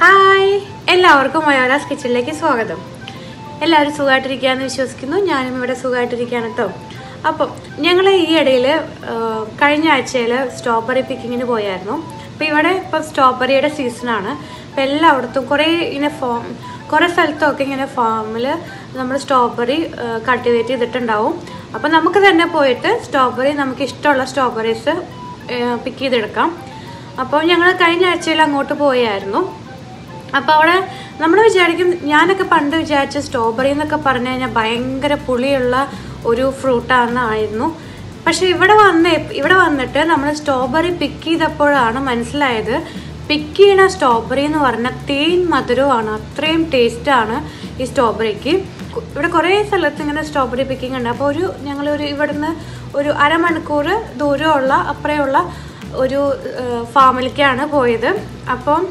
hi എല്ലാവർക്കും മയോരാസ് കിച്ചണിലേക്ക് സ്വാഗതം എല്ലാവരും സുഖമായിട്ടിരിക്കുകയെന്ന് വിശ്വസിക്കുന്നു ഞാനും ഇവിടെ സുഖമായിട്ടിരിക്കുകയാണ് കേട്ടോ അപ്പം ഞങ്ങൾ ഈ ഇടയിൽ കഴിഞ്ഞ ആഴ്ചയിൽ സ്ട്രോബെറി പിക്കിങ്ങിന് പോയായിരുന്നു അപ്പോൾ ഇവിടെ ഇപ്പം സ്ട്രോബെറിയുടെ സീസണാണ് അപ്പോൾ എല്ലായിടത്തും കുറേ ഇങ്ങനെ ഫാം കുറേ സ്ഥലത്തൊക്കെ ഇങ്ങനെ ഫാമിൽ നമ്മൾ സ്ട്രോബെറി കൾട്ടിവേറ്റ് ചെയ്തിട്ടുണ്ടാവും അപ്പോൾ നമുക്ക് തന്നെ പോയിട്ട് സ്ട്രോബെറി നമുക്ക് ഇഷ്ടമുള്ള സ്ട്രോബെറീസ് പിക്ക് ചെയ്തെടുക്കാം അപ്പോൾ ഞങ്ങൾ കഴിഞ്ഞ ആഴ്ചയിൽ അങ്ങോട്ട് പോയായിരുന്നു അപ്പോൾ അവിടെ നമ്മൾ വിചാരിക്കും ഞാനൊക്കെ പണ്ട് വിചാരിച്ച സ്ട്രോബെറി എന്നൊക്കെ പറഞ്ഞു കഴിഞ്ഞാൽ ഭയങ്കര പുളിയുള്ള ഒരു ഫ്രൂട്ടാണെന്നായിരുന്നു പക്ഷെ ഇവിടെ വന്ന് ഇവിടെ വന്നിട്ട് നമ്മൾ സ്ട്രോബെറി പിക്ക് ചെയ്തപ്പോഴാണ് മനസ്സിലായത് പിക്ക് ചെയ്യണ സ്ട്രോബെറി എന്ന് പറഞ്ഞാൽ തേൻ മധുരമാണ് അത്രയും ടേസ്റ്റാണ് ഈ സ്ട്രോബെറിക്ക് ഇവിടെ കുറേ സ്ഥലത്ത് ഇങ്ങനെ സ്ട്രോബെറി പിക്കിംഗ് ഉണ്ട് അപ്പോൾ ഒരു ഞങ്ങളൊരു ഇവിടുന്ന് ഒരു അരമണിക്കൂർ ദൂരമുള്ള അപ്പുറയുള്ള ഒരു ഫാമിലേക്കാണ് പോയത് അപ്പം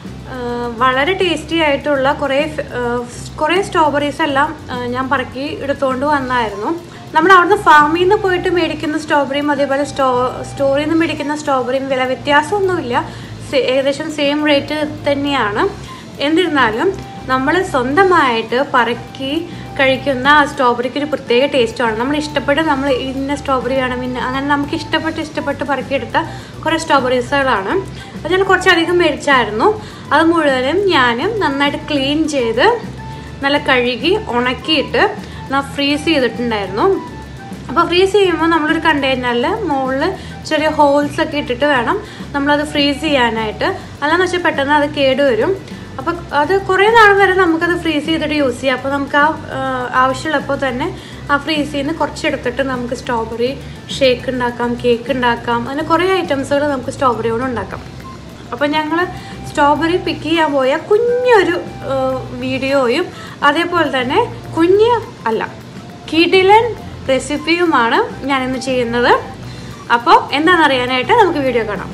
വളരെ ടേസ്റ്റി ആയിട്ടുള്ള കുറേ കുറേ സ്ട്രോബെറീസ് എല്ലാം ഞാൻ പറക്കി എടുത്തുകൊണ്ട് വന്നായിരുന്നു നമ്മൾ അവിടുന്ന് ഫാമിൽ നിന്ന് പോയിട്ട് മേടിക്കുന്ന സ്ട്രോബെറിയും അതേപോലെ സ്റ്റോ സ്റ്റോറിൽ നിന്ന് മേടിക്കുന്ന സ്ട്രോബെറിയും വില വ്യത്യാസമൊന്നുമില്ല ഏകദേശം സെയിം റേറ്റ് തന്നെയാണ് എന്നിരുന്നാലും നമ്മൾ സ്വന്തമായിട്ട് പറക്കി കഴിക്കുന്ന ആ സ്ട്രോബെറിക്ക് ഒരു പ്രത്യേക ടേസ്റ്റാണ് നമ്മൾ ഇഷ്ടപ്പെട്ട് നമ്മൾ ഇന്ന സ്ട്രോബെറി വേണം ഇന്ന അങ്ങനെ നമുക്ക് ഇഷ്ടപ്പെട്ട് ഇഷ്ടപ്പെട്ട് പറക്കിയെടുത്ത കുറേ സ്ട്രോബെറീസുകളാണ് അത് ഞാൻ കുറച്ചധികം മേടിച്ചായിരുന്നു അത് മുഴുവനും ഞാൻ നന്നായിട്ട് ക്ലീൻ ചെയ്ത് നല്ല കഴുകി ഉണക്കിയിട്ട് ഞാൻ ഫ്രീസ് ചെയ്തിട്ടുണ്ടായിരുന്നു അപ്പോൾ ഫ്രീസ് ചെയ്യുമ്പോൾ നമ്മളൊരു കണ്ടെയ്നറിൽ മുകളിൽ ചെറിയ ഹോൾസ് ഒക്കെ ഇട്ടിട്ട് വേണം നമ്മളത് ഫ്രീസ് ചെയ്യാനായിട്ട് അല്ലാന്ന് വെച്ചാൽ പെട്ടെന്ന് അത് കേടുവരും അപ്പോൾ അത് കുറേ നാൾ വരെ നമുക്കത് ഫ്രീസ് ചെയ്തിട്ട് യൂസ് ചെയ്യാം അപ്പോൾ നമുക്ക് ആ ആവശ്യമുള്ളപ്പോൾ തന്നെ ആ ഫ്രീസിൽ നിന്ന് കുറച്ചെടുത്തിട്ട് നമുക്ക് സ്ട്രോബെറി ഷേക്ക് ഉണ്ടാക്കാം കേക്ക് ഉണ്ടാക്കാം അങ്ങനെ കുറേ ഐറ്റംസുകൾ നമുക്ക് സ്ട്രോബെറി കൊണ്ട് ഉണ്ടാക്കാം അപ്പോൾ ഞങ്ങൾ സ്ട്രോബെറി പിക്ക് ചെയ്യാൻ പോയ കുഞ്ഞൊരു വീഡിയോയും അതേപോലെ തന്നെ കുഞ്ഞ് അല്ല കിഡിലൻ റെസിപ്പിയുമാണ് ഞാനിന്ന് ചെയ്യുന്നത് അപ്പോൾ എന്താണെന്ന് അറിയാനായിട്ട് നമുക്ക് വീഡിയോ കാണാം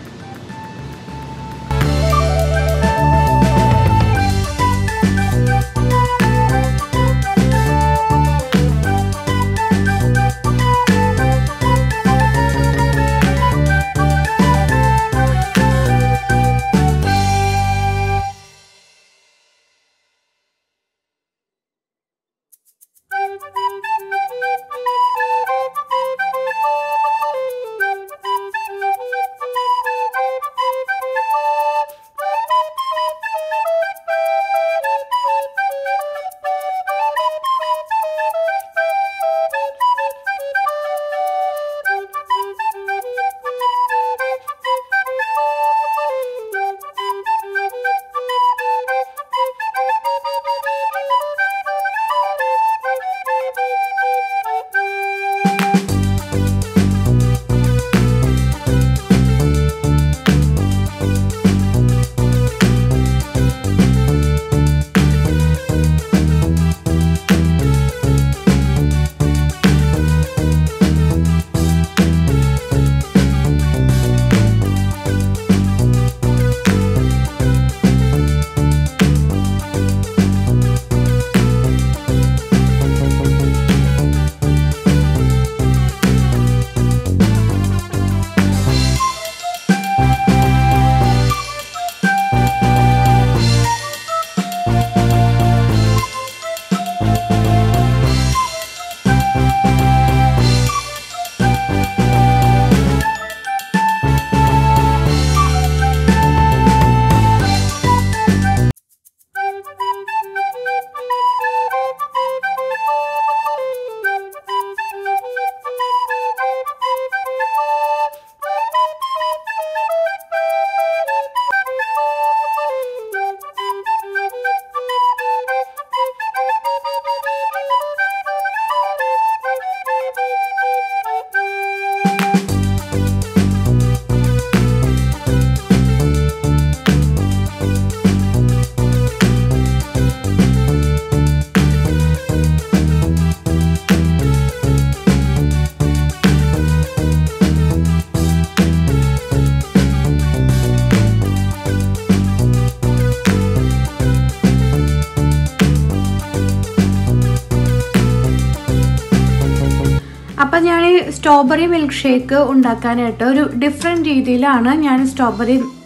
അപ്പം ഞാൻ സ്ട്രോബെറി മിൽക്ക് ഷേക്ക് ഉണ്ടാക്കാനായിട്ട് ഒരു ഡിഫറെൻറ്റ് രീതിയിലാണ് ഞാൻ സ്ട്രോബെറി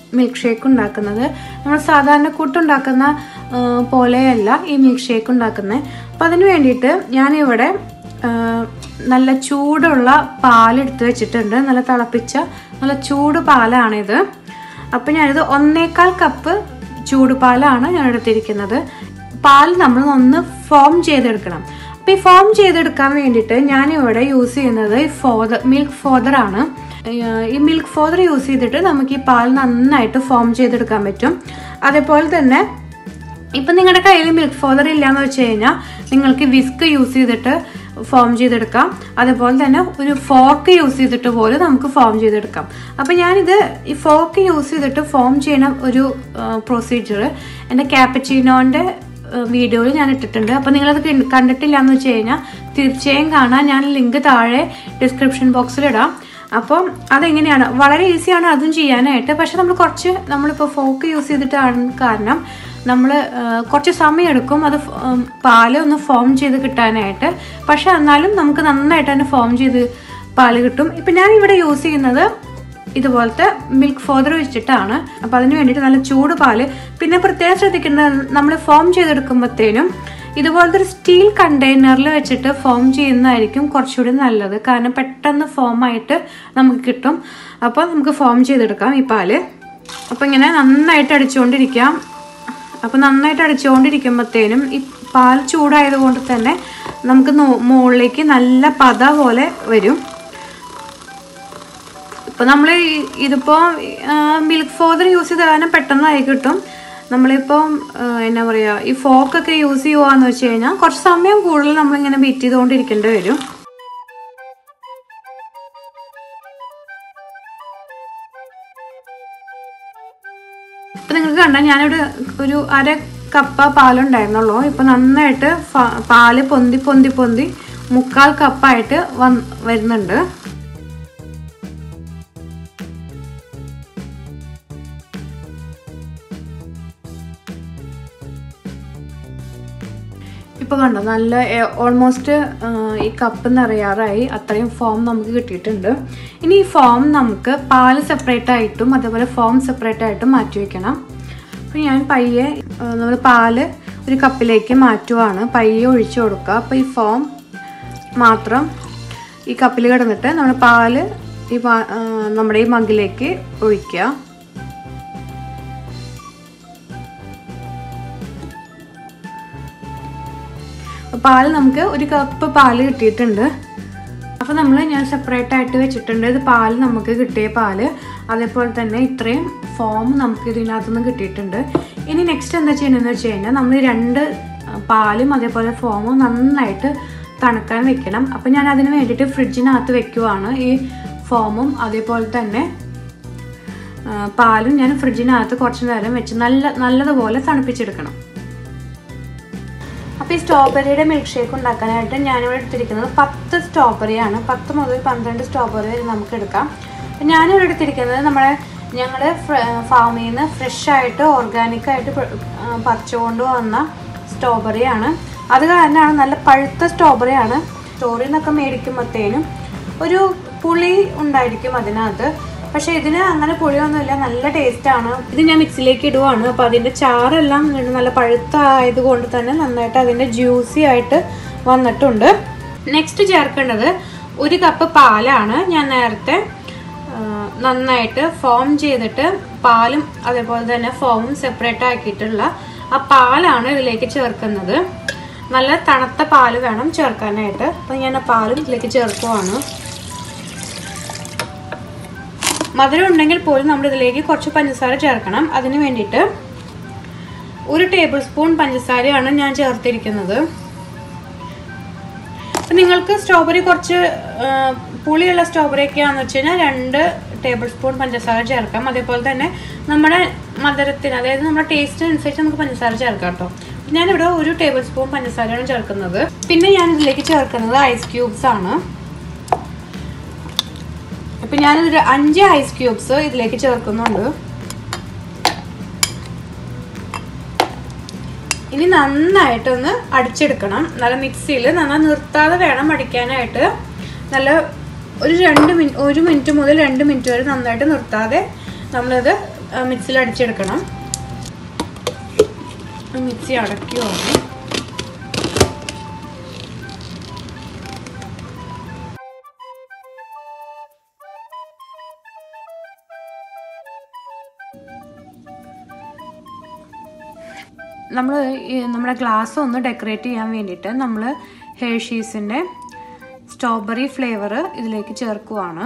മിൽക്ക് ഷേക്ക് ഉണ്ടാക്കുന്നത് നമ്മൾ സാധാരണ കൂട്ടുണ്ടാക്കുന്ന ആ, പോലെയല്ല ഈ മിൽക്ക് ഷേക്ക് ഉണ്ടാക്കുന്നത് അപ്പം അതിന് വേണ്ടിയിട്ട് ഞാനിവിടെ ആ, നല്ല ചൂടുള്ള പാലെടുത്ത് വെച്ചിട്ടുണ്ട് നല്ല തിളപ്പിച്ച നല്ല ചൂട് പാലാണിത് അപ്പം ഞാനിത് ഒന്നേകാൽ കപ്പ് ചൂട് പാലാണ് ഞാൻ എടുത്തിരിക്കുന്നത് പാൽ നമ്മൾ ഒന്ന് ഫോം ചെയ്തെടുക്കണം അപ്പോൾ ഈ ഫോം ചെയ്തെടുക്കാൻ വേണ്ടിയിട്ട് ഞാനിവിടെ യൂസ് ചെയ്യുന്നത് ഈ ഫോദർ മിൽക്ക് ഫോദറാണ് ഈ മിൽക്ക് ഫോദർ യൂസ് ചെയ്തിട്ട് നമുക്ക് ഈ പാൽ നന്നായിട്ട് ഫോം ചെയ്തെടുക്കാൻ പറ്റും അതേപോലെ തന്നെ ഇപ്പം നിങ്ങളുടെ കയ്യിൽ മിൽക്ക് ഫോദർ ഇല്ലയെന്ന് വെച്ച് കഴിഞ്ഞാൽ നിങ്ങൾക്ക് വിസ്ക് യൂസ് ചെയ്തിട്ട് ഫോം ചെയ്തെടുക്കാം അതേപോലെ തന്നെ ഒരു ഫോർക്ക് യൂസ് ചെയ്തിട്ട് പോലും നമുക്ക് ഫോം ചെയ്തെടുക്കാം അപ്പം ഞാനിത് ഈ ഫോർക്ക് യൂസ് ചെയ്തിട്ട് ഫോം ചെയ്യണ ഒരു പ്രൊസീജിയർ എൻ്റെ ക്യാപ്പച്ചീനോൻ്റെ വീഡിയോയിൽ ഞാൻ ഇട്ടിട്ടുണ്ട് അപ്പോൾ നിങ്ങളത് കണ്ട്- കണ്ടിട്ടില്ല എന്ന് വെച്ച് കഴിഞ്ഞാൽ തീർച്ചയായും കാണാൻ ഞാൻ ലിങ്ക് താഴെ ഡിസ്ക്രിപ്ഷൻ ബോക്സിൽ ഇടാം അപ്പം അതെങ്ങനെയാണ് വളരെ ഈസിയാണ് അതും ചെയ്യാനായിട്ട് പക്ഷെ നമ്മൾ കുറച്ച് നമ്മളിപ്പോൾ ഫോക്ക് യൂസ് ചെയ്തിട്ടാണ് കാരണം നമ്മൾ കുറച്ച് സമയമെടുക്കും അത് ഫ്- ഉം, പാല് ഒന്ന് ഫോം ചെയ്ത് കിട്ടാനായിട്ട് പക്ഷെ എന്നാലും നമുക്ക് നന്നായിട്ട് തന്നെ ഫോം ചെയ്ത് പാല് കിട്ടും ഇപ്പം ഞാൻ ഇവിടെ യൂസ് ചെയ്യുന്നത് ഇതുപോലത്തെ മിൽക്ക് ഫോദർ വെച്ചിട്ടാണ് അപ്പം അതിന് വേണ്ടിയിട്ട് നല്ല ചൂട് പാല് പിന്നെ പ്രത്യേകം ശ്രദ്ധിക്കേണ്ടത് നമ്മൾ ഫോം ചെയ്തെടുക്കുമ്പോഴത്തേനും ഇതുപോലത്തെ ഒരു സ്റ്റീൽ കണ്ടെയ്നറിൽ വെച്ചിട്ട് ഫോം ചെയ്യുന്നതായിരിക്കും കുറച്ചുകൂടി നല്ലത് കാരണം പെട്ടെന്ന് ഫോം ആയിട്ട് നമുക്ക് കിട്ടും അപ്പോൾ നമുക്ക് ഫോം ചെയ്തെടുക്കാം ഈ പാല് അപ്പോൾ ഇങ്ങനെ നന്നായിട്ട് അടിച്ചുകൊണ്ടിരിക്കാം അപ്പോൾ നന്നായിട്ട് അടിച്ചുകൊണ്ടിരിക്കുമ്പോഴത്തേനും ഈ പാൽ ചൂടായതുകൊണ്ട് തന്നെ നമുക്ക് നോ- മുകളിലേക്ക് നല്ല പത പോലെ വരും ഇപ്പൊ നമ്മൾ ഇതിപ്പോ മിൽക്ക് ഫോദർ യൂസ് ചെയ്ത് കാരണം പെട്ടെന്നായി കിട്ടും നമ്മളിപ്പോൾ എന്നാ പറയാ ഈ ഫോക്കൊക്കെ യൂസ് ചെയ്യുവാന്ന് വെച്ച് കഴിഞ്ഞാൽ കുറച്ച് സമയം കൂടുതൽ നമ്മളിങ്ങനെ ബീറ്റ് ചെയ്തുകൊണ്ടിരിക്കേണ്ടി വരും ഇപ്പൊ നിങ്ങൾക്ക് കണ്ടാൽ ഞാനിവിടെ ഒരു അര കപ്പ പാലുണ്ടായിരുന്നുള്ളൂ ഇപ്പൊ നന്നായിട്ട് ഫ- പാല് പൊന്തി പൊന്തി പൊന്തി മുക്കാൽ കപ്പായിട്ട് വന്ന് വരുന്നുണ്ട് ഇപ്പൊ കണ്ടോ നല്ല ഓൾമോസ്റ്റ് ഈ കപ്പ് നിറയാറായി അത്രയും ഫോം നമുക്ക് കിട്ടിയിട്ടുണ്ട് ഇനി ഈ ഫോം നമുക്ക് പാല് സെപ്പറേറ്റ് ആയിട്ടും അതേപോലെ ഫോം സെപ്പറേറ്റ് ആയിട്ടും മാറ്റി വെക്കണം അപ്പോൾ ഞാൻ പയ്യെ നമ്മൾ പാല് ഒരു കപ്പിലേക്ക് മാറ്റുവാണ് പയ്യെ ഒഴിച്ചു കൊടുക്കുക അപ്പോൾ ഈ ഫോം മാത്രം ഈ കപ്പിൽ കിടന്നിട്ട് നമ്മൾ പാല് ഈ പാ- ആ, നമ്മുടെ ഈ മഗ്ഗിലേക്ക് ഒഴിക്കുക അപ്പോൾ പാല് നമുക്ക് ഒരു കപ്പ് പാല് കിട്ടിയിട്ടുണ്ട് അപ്പോൾ നമ്മൾ ഞാൻ സെപ്പറേറ്റ് ആയിട്ട് വെച്ചിട്ടുണ്ട് ഇത് പാല് നമുക്ക് കിട്ടിയ പാല് അതേപോലെ തന്നെ ഇത്രയും ഫോം നമുക്ക് ഇതിനകത്ത് നിന്ന് കിട്ടിയിട്ടുണ്ട് ഇനി നെക്സ്റ്റ് എന്താ ചെയ്യണമെന്ന് വെച്ച് കഴിഞ്ഞാൽ നമ്മൾ ഈ രണ്ട് പാലും അതേപോലെ ഫോമും നന്നായിട്ട് തണുക്കാൻ വെക്കണം അപ്പോൾ ഞാൻ അതിന് വേണ്ടിയിട്ട് ഫ്രിഡ്ജിനകത്ത് വെക്കുവാണ് ഈ ഫോമും അതേപോലെ തന്നെ ആ, പാലും ഞാൻ ഫ്രിഡ്ജിനകത്ത് കുറച്ച് നേരം വെച്ച് നല്ല നല്ലതുപോലെ തണുപ്പിച്ചെടുക്കണം അപ്പോൾ ഈ സ്ട്രോബെറിയുടെ മിൽക്ക് ഷേക്ക് ഉണ്ടാക്കാനായിട്ട് ഞാനിവിടെ എടുത്തിരിക്കുന്നത് പത്ത് സ്ട്രോബെറിയാണ് പത്ത് മുതൽ പന്ത്രണ്ട് സ്ട്രോബെറി വരെ നമുക്ക് എടുക്കാം അപ്പം ഞാനിവിടെ എടുത്തിരിക്കുന്നത് നമ്മുടെ ഞങ്ങളുടെ ഫാമിൽ നിന്ന് ഫ്രഷ് ആയിട്ട് ഓർഗാനിക് ആയിട്ട് പ- ആ, പറിച്ചുകൊണ്ട് വന്ന സ്ട്രോബെറിയാണ് അത് കാരണമാണ് നല്ല പഴുത്ത സ്ട്രോബെറിയാണ് സ്റ്റോറിൽ നിന്നൊക്കെ മേടിക്കുമ്പോഴത്തേനും ഒരു പുളി ഉണ്ടായിരിക്കും അതിനകത്ത് പക്ഷെ ഇതിന് അങ്ങനെ പുളിയൊന്നുമില്ല നല്ല ടേസ്റ്റ് ആണ് ഇത് ഞാൻ മിക്സിയിലേക്ക് ഇടുവാണ് അപ്പോൾ അതിൻ്റെ ചാറെല്ലാം ഇങ്ങനെ നല്ല പഴുത്ത ആയതുകൊണ്ട് തന്നെ നന്നായിട്ട് അതിൻ്റെ ജ്യൂസി ആയിട്ട് വന്നിട്ടുണ്ട് നെക്സ്റ്റ് ചേർക്കേണ്ടത് ഒരു കപ്പ് പാലാണ് ഞാൻ നേരത്തെ ആ, നന്നായിട്ട് ഫോം ചെയ്തിട്ട് പാലും അതേപോലെ തന്നെ ഫോമും സെപ്പറേറ്റ് ആക്കിയിട്ടുള്ള ആ പാലാണ് ഇതിലേക്ക് ചേർക്കുന്നത് നല്ല തണുത്ത പാല് വേണം ചേർക്കാനായിട്ട് അപ്പോൾ ഞാൻ ആ പാലും ഇതിലേക്ക് ചേർക്കുവാണ് മധുരം ഉണ്ടെങ്കിൽ പോലും നമ്മൾ ഇതിലേക്ക് കുറച്ച് പഞ്ചസാര ചേർക്കണം അതിന് വേണ്ടിയിട്ട് ഒരു ടേബിൾ സ്പൂൺ പഞ്ചസാരയാണ് ഞാൻ ചേർത്തിരിക്കുന്നത് അപ്പം നിങ്ങൾക്ക് സ്ട്രോബെറി കുറച്ച് ആ, പുളിയുള്ള സ്ട്രോബെറി ഒക്കെ ആണെന്ന് വെച്ച് കഴിഞ്ഞാൽ രണ്ട് ടേബിൾ സ്പൂൺ പഞ്ചസാര ചേർക്കാം അതേപോലെ തന്നെ നമ്മുടെ മധുരത്തിന് അതായത് നമ്മുടെ ടേസ്റ്റിനനുസരിച്ച് നമുക്ക് പഞ്ചസാര ചേർക്കാം കേട്ടോ ഞാനിവിടെ ഒരു ടേബിൾ സ്പൂൺ പഞ്ചസാരയാണ് ചേർക്കുന്നത് പിന്നെ ഞാൻ ഇതിലേക്ക് ചേർക്കുന്നത് ഐസ് ക്യൂബ്സ് ആണ് ഇപ്പൊ ഞാനൊരു അഞ്ച് ഐസ് ക്യൂബ്സ് ഇതിലേക്ക് ചേർക്കുന്നുണ്ട് ഇനി നന്നായിട്ടൊന്ന് അടിച്ചെടുക്കണം നല്ല മിക്സിയിൽ നന്നായി നിർത്താതെ വേണം അടിക്കാനായിട്ട് നല്ല ഒരു രണ്ട് മിനിറ്റ് ഒരു മിനിറ്റ് മുതൽ രണ്ട് മിനിറ്റ് വരെ നന്നായിട്ട് നിർത്താതെ നമ്മളത് മിക്സിയിൽ അടിച്ചെടുക്കണം മിക്സി അടയ്ക്കുമോ നമ്മൾ നമ്മുടെ ഗ്ലാസ് ഒന്ന് ഡെക്കറേറ്റ് ചെയ്യാൻ വേണ്ടിയിട്ട് നമ്മൾ ഹേഷീസിൻ്റെ സ്ട്രോബെറി ഫ്ലേവർ ഇതിലേക്ക് ചേർക്കുവാണ്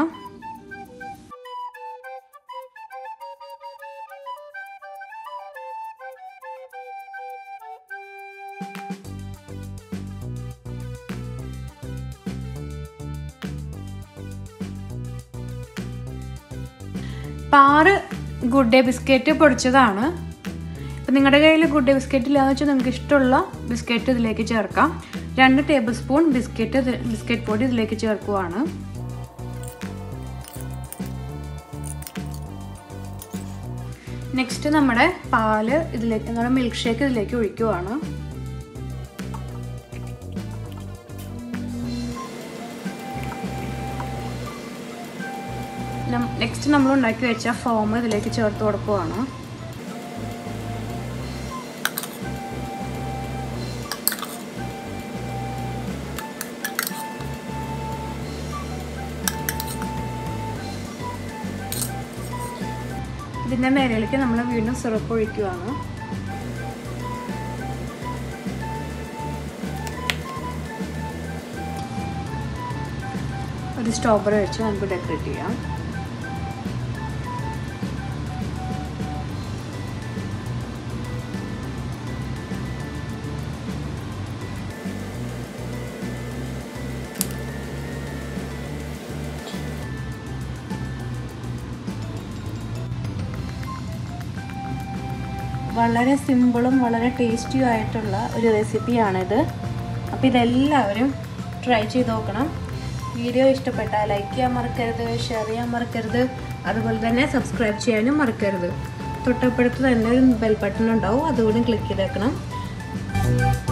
ആറ് ഗുഡ് ഡേ ബിസ്ക്കറ്റ് പൊടിച്ചതാണ് ഇപ്പം നിങ്ങളുടെ കയ്യിൽ ഗുഡ് ഡേ ബിസ്ക്കറ്റ് ഇല്ലാന്ന് വെച്ചാൽ നിങ്ങൾക്ക് ഇഷ്ടമുള്ള ബിസ്ക്കറ്റ് ഇതിലേക്ക് ചേർക്കാം രണ്ട് ടേബിൾ സ്പൂൺ ബിസ്ക്കറ്റ് ബിസ്ക്കറ്റ് പൊടി ഇതിലേക്ക് ചേർക്കുവാണ് നെക്സ്റ്റ് നമ്മുടെ പാല് ഇതിലേക്ക് നമ്മുടെ മിൽക്ക് ഷേക്ക് ഇതിലേക്ക് ഒഴിക്കുവാണ് നെക്സ്റ്റ് നമ്മൾ ഉണ്ടാക്കി വെച്ച ഫോം ഇതിലേക്ക് ചേർത്ത് കൊടുക്കുവാണ് ഇതിൻ്റെ മേലേക്ക് നമ്മൾ വീണ്ടും സിറപ്പ് ഒഴിക്കുവാണ് ഒരു സ്ട്രോബെറി വെച്ച് നമുക്ക് ഡെക്കറേറ്റ് ചെയ്യാം വളരെ സിമ്പിളും വളരെ ടേസ്റ്റിയും ആയിട്ടുള്ള ഒരു റെസിപ്പിയാണിത് അപ്പോൾ ഇതെല്ലാവരും ട്രൈ ചെയ്ത് നോക്കണം വീഡിയോ ഇഷ്ടപ്പെട്ടാൽ ലൈക്ക് ചെയ്യാൻ മറക്കരുത് ഷെയർ ചെയ്യാൻ മറക്കരുത് അതുപോലെ തന്നെ സബ്സ്ക്രൈബ് ചെയ്യാനും മറക്കരുത് തൊട്ടപ്പുറത്ത് തന്നെ ഒരു ബെൽ ബട്ടൺ ഉണ്ടാവും അതുകൂടി ക്ലിക്ക് ചെയ്തേക്കണം